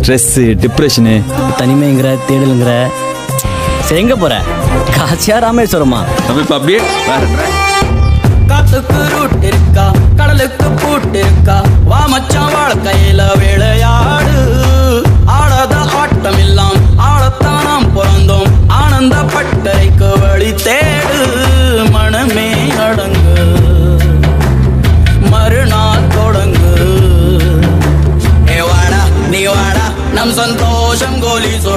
Stress டிப்ரெஷனு தனிமைங்கிற தேடலுங்கிற சரி எங்க போற காசியா ராமேஸ்வரமா நம்ம இப்போ அப்படியே வேற track. காத்துக்கு ரூட் இருக்கா கடலுக்கு பூட்டு இருக்கா வா மச்சான் வாழ்க்கையில விளையாடு ஆடாத ஆட்டம் எல்லாம் ஆடத்தான் நாம் பிறந்தோம் ஆனந்த பட்டறைக்கு வழி தேடு மனமே அடங்கு மறுநாள் தொடங்கு ஏ வாடா நீ வாடா நம் சந்தோஷம் கோலி சொல்